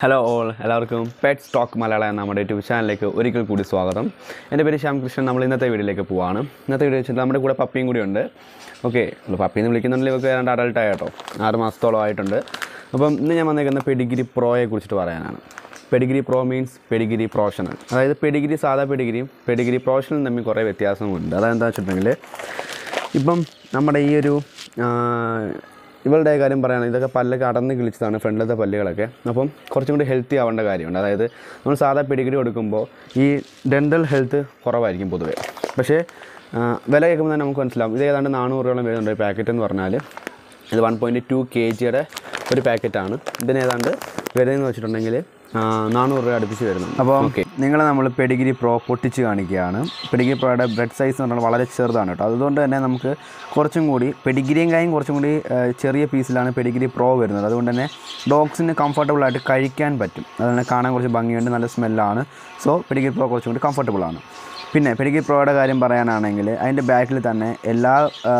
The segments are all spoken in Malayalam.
ഹലോ ഓൾ എല്ലാവർക്കും പെറ്റ് സ്റ്റോക്ക് മലയാളം എന്ന നമ്മുടെ യൂട്യൂബ് ചാനലിലേക്ക് ഒരിക്കൽ കൂടി സ്വാഗതം എൻ്റെ പേര് ശ്യാം കൃഷ്ണൻ നമ്മൾ ഇന്നത്തെ വീഡിയോയിലേക്ക് പോവാണ് ഇന്നത്തെ വീഡിയോ വെച്ചിട്ട് നമ്മുടെ കൂടെ പപ്പിയും കൂടി ഉണ്ട് ഓക്കെ പപ്പിന്ന് വിളിക്കുന്നുണ്ടെങ്കിൽ ഇവർക്ക് രണ്ട് അഡൾട്ട് ആയിട്ടോ ആറ് മാസത്തോളം ആയിട്ടുണ്ട് അപ്പം ഇന്ന് ഞാൻ വന്നേക്കുന്ന പെഡിഗിരി പ്രോയെ കുറിച്ചിട്ട് പറയാനാണ് Pedigree pro means Pedigree professional അതായത് പെഡിഗിരി സാധാ പെഡിഗിരിയും പെഡിഗിരി പ്രൊഫഷണലും തമ്മിൽ കുറേ വ്യത്യാസമുണ്ട് അതെന്താ വെച്ചിട്ടുണ്ടെങ്കിൽ ഇപ്പം നമ്മുടെ ഈ ഒരു ആ, ഇവളുടെ കാര്യം പറയുകയാണെങ്കിൽ ഇതൊക്കെ പല്ലൊക്കെ അടന്ന് കിളിച്ചതാണ് ഫ്രണ്ടിലത്തെ പല്ലുകളൊക്കെ അപ്പം കുറച്ചും കൂടി ഹെൽത്തി ആവേണ്ട കാര്യമുണ്ട് അതായത് നമ്മൾ സാധാ പെഡിഗ്രി കൊടുക്കുമ്പോൾ ഈ ഡെൻ്റൽ ഹെൽത്ത് കുറവായിരിക്കും പൊതുവേ പക്ഷേ ആ, വില കേൾക്കുമ്പോൾ തന്നെ നമുക്ക് മനസ്സിലാവും ഇത് ഏതാണ്ട് നാനൂറ് രൂപയോളം വരുന്നുണ്ട് പാക്കറ്റ് എന്ന് പറഞ്ഞാൽ ഇത് വൺ പോയിൻറ്റ് ടു കെ ജിയുടെ ഒരു പാക്കറ്റാണ് ഇതിന് ഏതാണ്ട് വരുന്നതെന്ന് വെച്ചിട്ടുണ്ടെങ്കിൽ നാനൂറ് രൂപ അടുപ്പിച്ച് വരുന്നുണ്ട് അപ്പോൾ ഓക്കെ നിങ്ങളെ നമ്മൾ പെഡിഗിരി പ്രോ പൊട്ടിച്ച് കാണിക്കുകയാണ് പെഡിഗിരി പ്രോയുടെ ബ്രെഡ് സൈസ് എന്ന് പറഞ്ഞാൽ വളരെ ചെറുതാണ് കേട്ടോ അതുകൊണ്ട് തന്നെ നമുക്ക് കുറച്ചും കൂടി പെഡിഗിരിയും കായും കുറച്ചും കൂടി ആ, ചെറിയ പീസിലാണ് പെഡിഗിരി പ്രോ വരുന്നത് അതുകൊണ്ട് തന്നെ ഡോഗ്സിന് കംഫർട്ടബിൾ ആയിട്ട് കഴിക്കാൻ പറ്റും അതുപോലെ കാണാൻ കുറച്ച് ഭംഗിയുണ്ട് നല്ല സ്മെല്ലാണ് സോ പെഡിഗിരി പ്രോ കുറച്ചും കൂടി കംഫർട്ടബിൾ ആണ് പിന്നെ പെഡിഗിരി പ്രോയുടെ കാര്യം പറയാനാണെങ്കിൽ അതിൻ്റെ ബാക്കിൽ തന്നെ എല്ലാ ആ,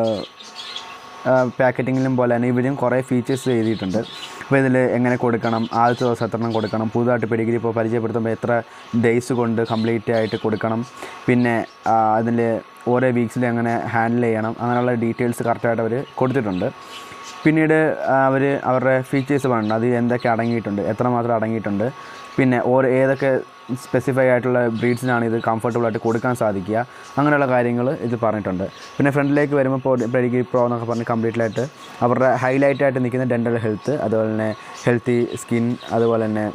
പാക്കറ്റിങ്ങിലും പോലെ തന്നെ ഇവരും കുറേ ഫീച്ചേഴ്സ് എഴുതിയിട്ടുണ്ട് അപ്പോൾ ഇതിൽ എങ്ങനെ കൊടുക്കണം ആദ്യത്തെ ദിവസം എത്ര എണ്ണം കൊടുക്കണം പുതുതായിട്ട് പെഡിഗ്രി ഇപ്പോൾ പരിചയപ്പെടുത്തുമ്പോൾ എത്ര ഡേയ്സ് കൊണ്ട് കംപ്ലീറ്റ് ആയിട്ട് കൊടുക്കണം പിന്നെ അതിൽ ഓരോ വീക്സിൽ എങ്ങനെ ഹാൻഡിൽ ചെയ്യണം അങ്ങനെയുള്ള ഡീറ്റെയിൽസ് കറക്റ്റായിട്ട് അവർ കൊടുത്തിട്ടുണ്ട് പിന്നീട് അവർ അവരുടെ ഫീച്ചേഴ്സ് പറയുന്നുണ്ട് അത് എന്തൊക്കെ അടങ്ങിയിട്ടുണ്ട് എത്രമാത്രം അടങ്ങിയിട്ടുണ്ട് പിന്നെ ഓരോ ഏതൊക്കെ സ്പെസിഫൈ ആയിട്ടുള്ള ബ്രീഡ്സിനാണ് ഇത് കംഫർട്ടബിൾ ആയിട്ട് കൊടുക്കാൻ സാധിക്കുക അങ്ങനെയുള്ള കാര്യങ്ങൾ ഇത് പറഞ്ഞിട്ടുണ്ട് പിന്നെ ഫ്രണ്ടിലേക്ക് വരുമ്പോൾ പെഡിഗ്രി പ്രോ എന്നൊക്കെ പറഞ്ഞ് കംപ്ലീറ്റ്ലി ആയിട്ട് അവരുടെ ഹൈലൈറ്റ് ആയിട്ട് നിൽക്കുന്ന ഡെൻ്റൽ ഹെൽത്ത് അതുപോലെ തന്നെ ഹെൽത്തി സ്കിൻ അതുപോലെ തന്നെ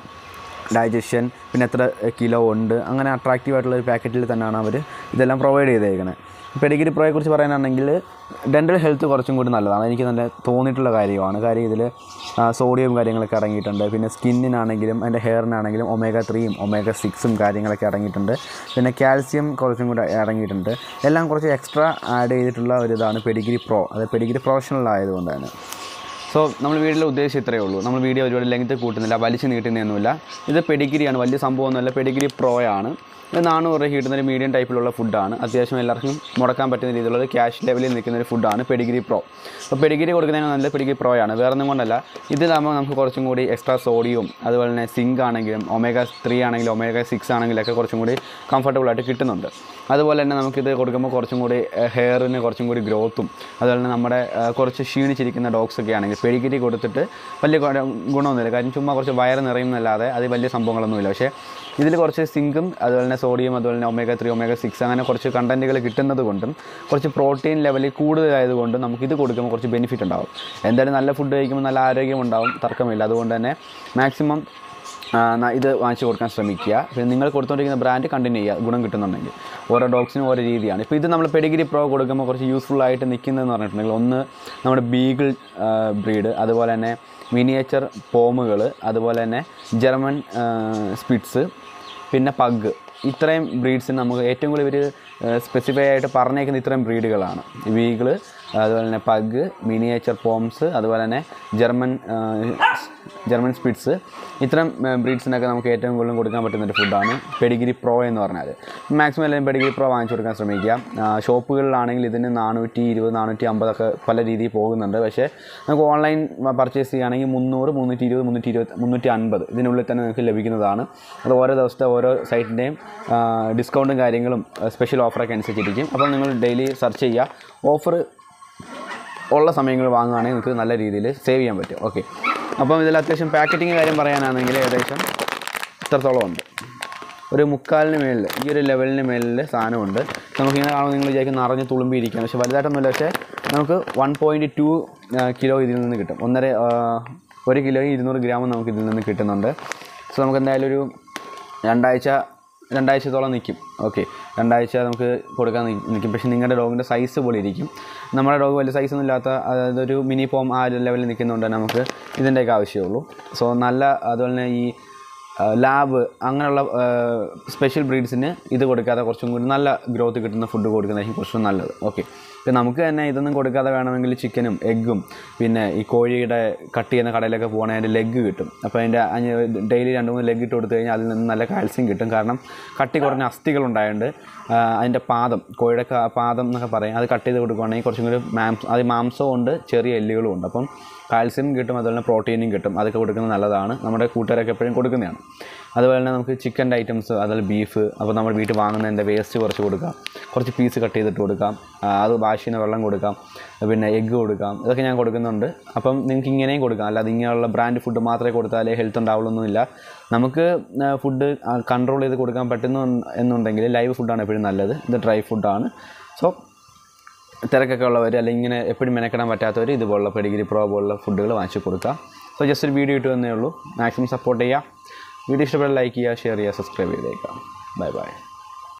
ഡൈജഷൻ പിന്നെ എത്ര കിലോ ഉണ്ട് അങ്ങനെ അട്രാക്റ്റീവ് ആയിട്ടുള്ള ഒരു പാക്കറ്റിൽ തന്നെയാണ് അവർ ഇതെല്ലാം പ്രൊവൈഡ് ചെയ്തേക്കുന്നത് പെഡിഗ്രി പ്രോയെ കുറിച്ച് പറയാനാണെങ്കിൽ ഡെൻ്റൽ ഹെൽത്ത് കുറച്ചും കൂടി നല്ലതാണ് എനിക്ക് നല്ല തോന്നിയിട്ടുള്ള കാര്യമാണ് കാര്യം ഇതിൽ സോഡിയം കാര്യങ്ങളൊക്കെ അടങ്ങിയിട്ടുണ്ട് പിന്നെ സ്കിന്നിനാണെങ്കിലും അതിൻ്റെ ഹെയറിനാണെങ്കിലും ഒമേഗ ത്രീയും ഒമേഗ സിക്സും കാര്യങ്ങളൊക്കെ അടങ്ങിയിട്ടുണ്ട് പിന്നെ കാൽസ്യം കുറച്ചും കൂടി അടങ്ങിയിട്ടുണ്ട് എല്ലാം കുറച്ച് എക്സ്ട്രാ ആഡ് ചെയ്തിട്ടുള്ള ഒരു ഇതാണ് പെഡിഗ്രി പ്രോ അത് പെഡിഗ്രി പ്രൊഫഷണൽ ആയതുകൊണ്ട് തന്നെ സോ നമ്മൾ വീട്ടിലെ ഉദ്ദേശം ഇത്രയേ ഉള്ളൂ നമ്മൾ വീഡിയോ ഒരുപാട് ലെങ്ത് കൂട്ടുന്നില്ല വലിച്ചു നീട്ടുന്നതൊന്നുമില്ല ഇത് പെഡിഗിരിയാണ് വലിയ സംഭവമൊന്നുമല്ല പെഡിഗിരി പ്രോ ആണ് ഇത് നാനൂറ് രൂപ കിട്ടുന്ന ഒരു മീഡിയം ടൈപ്പിലുള്ള ഫുഡാണ് അത്യാവശ്യം എല്ലാവർക്കും മുടക്കാൻ പറ്റുന്ന രീതിയിലുള്ള ക്യാഷ് ലെവലിൽ നിൽക്കുന്ന ഒരു ഫുഡാണ് പെഡിഗിരി പ്രോ അപ്പോൾ പെഡിഗിരി കൊടുക്കുന്നതിന് നല്ല പെഡിഗിരി പ്രോ ആണ് വേറെ ഒന്നും കൊണ്ടല്ല ഇതിലാകുമ്പോൾ നമുക്ക് കുറച്ചും കൂടി എക്സ്ട്രാ സോഡിയവും അതുപോലെ തന്നെ സിങ്ക് ആണെങ്കിലും ഒമേഗ ത്രീ ആണെങ്കിലും ഒമേഗ സിക്സ് ആണെങ്കിലൊക്കെ കുറച്ചും കൂടി കംഫർട്ടബിൾ ആയിട്ട് കിട്ടുന്നുണ്ട് അതുപോലെ തന്നെ നമുക്കിത് കൊടുക്കുമ്പോൾ കുറച്ചും കൂടി ഹെയറിന് കുറച്ചും കൂടി ഗ്രോത്തും അതുപോലെ തന്നെ നമ്മുടെ ആ, കുറച്ച് ക്ഷീണിച്ചിരിക്കുന്ന ഡോഗ്സ് ഒക്കെ ആണെങ്കിൽ പെഡിഗിരി കൊടുത്തിട്ട് വലിയ ഗുണ- ഗുണമൊന്നുമില്ല കാര്യം ചുമ്മാ കുറച്ച് വയറ് നിറയുന്നല്ലാതെ അത് വലിയ സംഭവങ്ങളൊന്നുമില്ല പക്ഷേ ഇതിൽ കുറച്ച് സിങ്കും അതുപോലെ തന്നെ സോഡിയം അതുപോലെ തന്നെ ഒമേഗ ത്രീ ഒമേഗ സിക്സ് അങ്ങനെ കുറച്ച് കണ്ടൻറ്റുകൾ കിട്ടുന്നത് കൊണ്ടും കുറച്ച് പ്രോട്ടീൻ ലെവലിൽ കൂടുതലായതുകൊണ്ടും നമുക്ക് ഇത് കൊടുക്കുമ്പോൾ കുറച്ച് ബെനിഫിറ്റ് ഉണ്ടാവും എന്തായാലും നല്ല ഫുഡ് കഴിക്കുമ്പോൾ നല്ല ആരോഗ്യം ഉണ്ടാവും തർക്കമില്ല അതുകൊണ്ട് തന്നെ മാക്സിമം ആ, ന- ഇത് വാങ്ങിച്ച് കൊടുക്കാൻ ശ്രമിക്കുക പിന്നെ നിങ്ങൾ കൊടുത്തുകൊണ്ടിരിക്കുന്ന ബ്രാൻഡ് കണ്ടിന്യൂ ചെയ്യുക ഗുണം കിട്ടുന്നുണ്ടെങ്കിൽ ഓരോ ഡോഗ്സിനും ഓരോ രീതിയാണ് ഇപ്പോൾ ഇത് നമ്മൾ പെഡിഗിരി പ്രോ കൊടുക്കുമ്പോൾ കുറച്ച് യൂസ്ഫുൾ ആയിട്ട് നിൽക്കുന്നതെന്ന് പറഞ്ഞിട്ടുണ്ടെങ്കിൽ ഒന്ന് നമ്മുടെ ബീഗിൾ ബ്രീഡ് അതുപോലെ തന്നെ മിനിയേച്ചർ പോമുകൾ അതുപോലെ തന്നെ ജർമ്മൻ സ്പിറ്റ്സ് പിന്നെ പഗ് ഇത്രയും ബ്രീഡ്സിന് നമുക്ക് ഏറ്റവും കൂടുതൽ ഇവർ സ്പെസിഫൈ ആയിട്ട് പറഞ്ഞേക്കുന്ന ഇത്രയും ബ്രീഡുകളാണ് വീഗിള് അതുപോലെ തന്നെ പഗ് മിനിയേച്ചർ പോംസ് അതുപോലെ തന്നെ ജർമ്മൻ ആ, ജർമ്മൻ സ്പിറ്റ്സ് ഇത്തരം ബ്രീഡ്സിനൊക്കെ നമുക്ക് ഏറ്റവും കൂടുതൽ കൊടുക്കാൻ പറ്റുന്ന ഒരു ഫുഡാണ് പെഡിഗിരി പ്രോ എന്ന് പറഞ്ഞാൽ മാക്സിമം എല്ലാവരും പെഡിഗിരി പ്രോ വാങ്ങിച്ചു കൊടുക്കാൻ ശ്രമിക്കുക ആ, ഷോപ്പുകളിലാണെങ്കിൽ ഇതിന് നാനൂറ്റി ഇരുപത് നാനൂറ്റി അമ്പതൊക്കെ പല രീതിയിൽ പോകുന്നുണ്ട് പക്ഷേ നമുക്ക് ഓൺലൈൻ പർച്ചേസ് ചെയ്യുകയാണെങ്കിൽ മുന്നൂറ് മുന്നൂറ്റി ഇരുപത് മുന്നൂറ്റി ഇരുപത് മുന്നൂറ്റി അൻപത് ഇതിനുള്ളിൽ തന്നെ നിങ്ങൾക്ക് ലഭിക്കുന്നതാണ് അത് ഓരോ ദിവസത്തെ ഓരോ സൈറ്റിൻ്റെയും ഡിസ്കൗണ്ടും കാര്യങ്ങളും സ്പെഷ്യൽ ഓഫറൊക്കെ അനുസരിച്ചിരിക്കും അപ്പോൾ നിങ്ങൾ ഡെയിലി സെർച്ച് ചെയ്യുക ഓഫർ ഉള്ള സമയങ്ങൾ വാങ്ങുകയാണെങ്കിൽ നിങ്ങൾക്ക് നല്ല രീതിയിൽ സേവ് ചെയ്യാൻ പറ്റും ഓക്കെ അപ്പം ഇതിൽ അത്യാവശ്യം പാക്കറ്റിംഗ് കാര്യം പറയാനാണെങ്കിൽ ഏകദേശം ഇത്രത്തോളം ഉണ്ട് ഒരു മുക്കാലിന് മേളിൽ ഈ ഒരു ലെവലിന് മേളിൽ സാധനമുണ്ട് നമുക്കിങ്ങനെ കാണുമ്പോൾ നിങ്ങൾ വിചാരിക്കും നിറഞ്ഞ് തുളുമ്പിയിരിക്കാം പക്ഷേ വലുതായിട്ടൊന്നുമില്ല പക്ഷേ നമുക്ക് വൺ പോയിൻറ്റ് ടു കിലോ ഇതിൽ നിന്ന് കിട്ടും ഒന്നര ആ, ഒരു കിലോ ഇരുന്നൂറ് ഗ്രാം നമുക്ക് ഇതിൽ നിന്ന് കിട്ടുന്നുണ്ട് സോ നമുക്ക് എന്തായാലും ഒരു രണ്ടാഴ്ച രണ്ടാഴ്ചത്തോളം നിൽക്കും ഓക്കെ രണ്ടാഴ്ച നമുക്ക് കൊടുക്കാൻ നി- നിൽക്കും പക്ഷേ നിങ്ങളുടെ ഡോഗിൻ്റെ സൈസ് പോലെ ഇരിക്കും നമ്മുടെ ഡോഗ് വലിയ സൈസൊന്നും ഇല്ലാത്ത അതായത് ഒരു മിനി പോം ആ ഒരു ലെവലിൽ നിൽക്കുന്നതുകൊണ്ട് തന്നെ നമുക്ക് ഇതിൻ്റെയൊക്കെ ആവശ്യമുള്ളൂ സോ നല്ല അതുപോലെ തന്നെ ഈ ലാബ് അങ്ങനെയുള്ള സ്പെഷ്യൽ ബ്രീഡ്സിന് ഇത് കൊടുക്കാതെ കുറച്ചും കൂടി നല്ല ഗ്രോത്ത് കിട്ടുന്ന ഫുഡ് കൊടുക്കുന്നതായിരിക്കും കുറച്ചും നല്ലത് ഓക്കെ ഇപ്പം നമുക്ക് തന്നെ ഇതൊന്നും കൊടുക്കാതെ വേണമെങ്കിൽ ചിക്കനും എഗ്ഗും പിന്നെ ഈ കോഴിയുടെ കട്ട് ചെയ്യുന്ന കടയിലൊക്കെ പോകണമെങ്കിൽ അതിൻ്റെ ലെഗ് കിട്ടും അപ്പോൾ അതിൻ്റെ ഡെയിലി രണ്ട് മൂന്ന് ലെഗ് ഇട്ട് കൊടുത്തു കഴിഞ്ഞാൽ അതിൽ നിന്ന് നല്ല കാൽസ്യം കിട്ടും കാരണം കട്ടി കുറഞ്ഞ അസ്ഥികളുണ്ടായതുകൊണ്ട് ആ, അതിൻ്റെ പാദം കോഴിയുടെ ക- പാദം എന്നൊക്കെ പറയും അത് കട്ട് ചെയ്ത് കൊടുക്കുകയാണെങ്കിൽ കുറച്ചും കൂടി മാംസം അത് മാംസവും ഉണ്ട് ചെറിയ എല്ലുകളും ഉണ്ട് അപ്പം കാൽസ്യം കിട്ടും അതുപോലെ തന്നെ പ്രോട്ടീനും കിട്ടും അതൊക്കെ കൊടുക്കുന്നത് നല്ലതാണ് നമ്മുടെ കൂട്ടുകാരൊക്കെ എപ്പോഴും കൊടുക്കുന്നതാണ് അതുപോലെ തന്നെ നമുക്ക് ചിക്കൻ്റെ ഐറ്റംസ് അതുപോലെ ബീഫ് അപ്പോൾ നമ്മൾ വീട്ടിൽ വാങ്ങുന്നതിൻ്റെ വേസ്റ്റ് കുറച്ച് കൊടുക്കാം കുറച്ച് പീസ് കട്ട് ചെയ്തിട്ട് കൊടുക്കാം ആ, അത് വാഷ് ചെയ്യുന്ന വെള്ളം കൊടുക്കാം പിന്നെ എഗ്ഗ് കൊടുക്കാം ഇതൊക്കെ ഞാൻ കൊടുക്കുന്നുണ്ട് അപ്പം നിങ്ങൾക്ക് ഇങ്ങനെയും കൊടുക്കാം അല്ലാതെ ഇങ്ങനെയുള്ള ബ്രാൻഡ് ഫുഡ് മാത്രമേ കൊടുത്താലേ ഹെൽത്ത് ഉണ്ടാവുള്ളൊന്നുമില്ല നമുക്ക് ഫുഡ് കൺട്രോൾ ചെയ്ത് കൊടുക്കാൻ പറ്റുന്നു എന്നുണ്ടെങ്കിൽ ലൈവ് ഫുഡാണ് എപ്പോഴും നല്ലത് ഇത് ഡ്രൈ ഫുഡാണ് സോ തിരക്കൊക്കെ ഉള്ളവർ അല്ലെങ്കിൽ ഇങ്ങനെ എപ്പോഴും മെനക്കെടാൻ പറ്റാത്തവർ ഇതുപോലുള്ള പെഡിഗിരി പ്രോ പോലുള്ള ഫുഡുകൾ വാങ്ങിച്ച് കൊടുക്കുക സോ ജസ്റ്റ് ഒരു വീഡിയോ ഇട്ട് തന്നേ ഉള്ളൂ മാക്സിമം സപ്പോർട്ട് ചെയ്യുക വീഡിയോ ഇഷ്ടപ്പെട്ടാൽ ലൈക്ക് ചെയ്യുക ഷെയർ ചെയ്യുക സബ്സ്ക്രൈബ് ചെയ്തേക്കാം ബൈ ബൈ